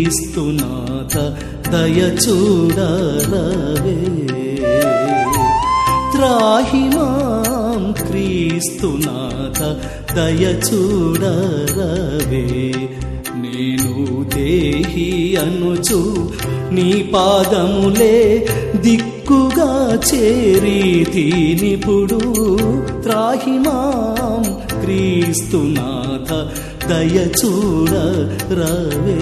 క్రీస్తునాథ దయ చూడరవే త్రాహి మాం క్రీస్తునాథ దయ చూడరవే నేను దేహి అనుచు నీ పాదములే దిక్కుగా చేరీతినిపుడు త్రాహి మాం క్రీస్తునాథ దయ చూడరవే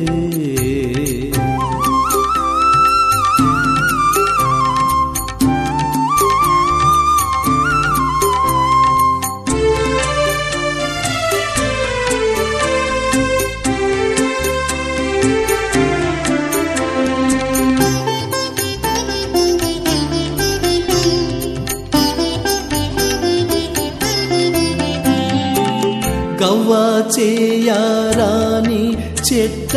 గవ్వ చేయరాని చెట్ట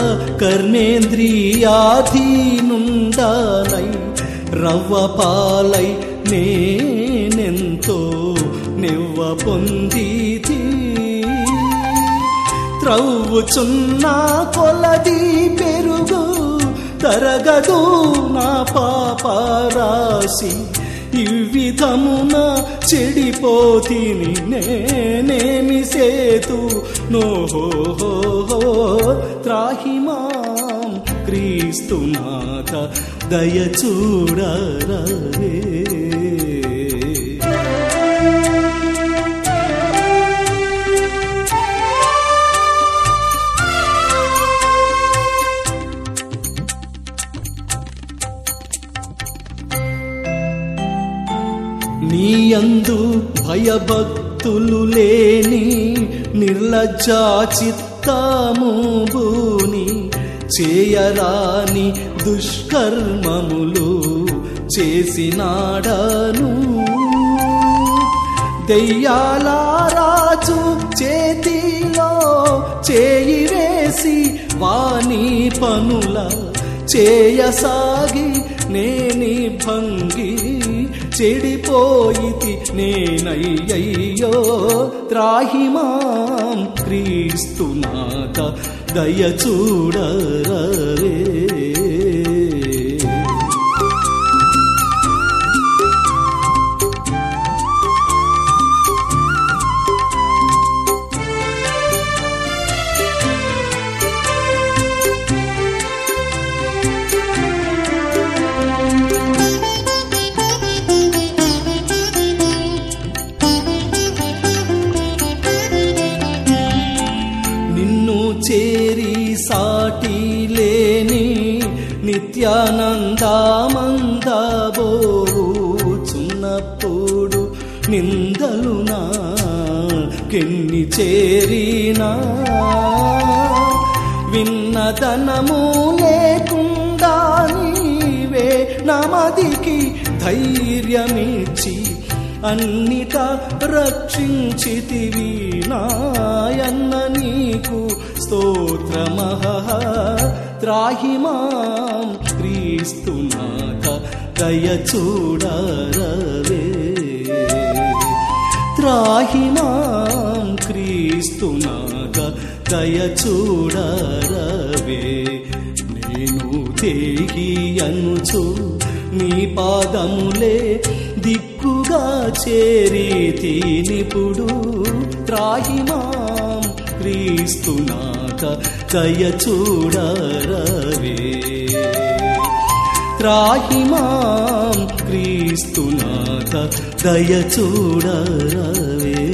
కర్మేంద్రియాధీనుండాలై రవ్వ పాలై నేనెంతో నివ్వ పొందితి త్రవ్వుచున్న కొలది పెరుగు తరగదు నా పాపరాశి ఈ విధమున చెడిపోతిని నేనేమి సేతు నోహో త్రాహి మాం క్రీస్తునాథ దయ చూడరవే నీయందు భయభక్తులు లేని నిర్లజ్జా చిత్తము భూని చేయరాని దుష్కర్మములు చేసినాడను దెయ్యాల రాజు చేతిలో చేయి వేసి వాణి పనుల చేయసాగి నేని భంగి చెడిపోయితి నేనయ్యయ్యో త్రాహి మాం క్రీస్తునాథ దయ చూడరవే నిన్ను చేరి సాటి లేని నిత్యానందమందబోచున్నప్పుడు నిందలు నా కెన్ని చేరినా విన్నదనము లేకుండా నీవే నమదికి ధైర్యమిచ్చి అన్నిట రక్షించితివి నాయన్న నీకు స్తోత్రమహ త్రాహి మాం క్రీస్తునాథ దయ చూడరవే త్రాహి మాం క్రీస్తునాథ దయ చూడరవే నేను తేగి అనుచు నీ పాదములే దిక్కుగా చేరీతినిపుడు త్రాహి మాం క్రీస్తునాథ దయ చూడరవే త్రాహి మాం క్రీస్తునాథ దయ చూడరవే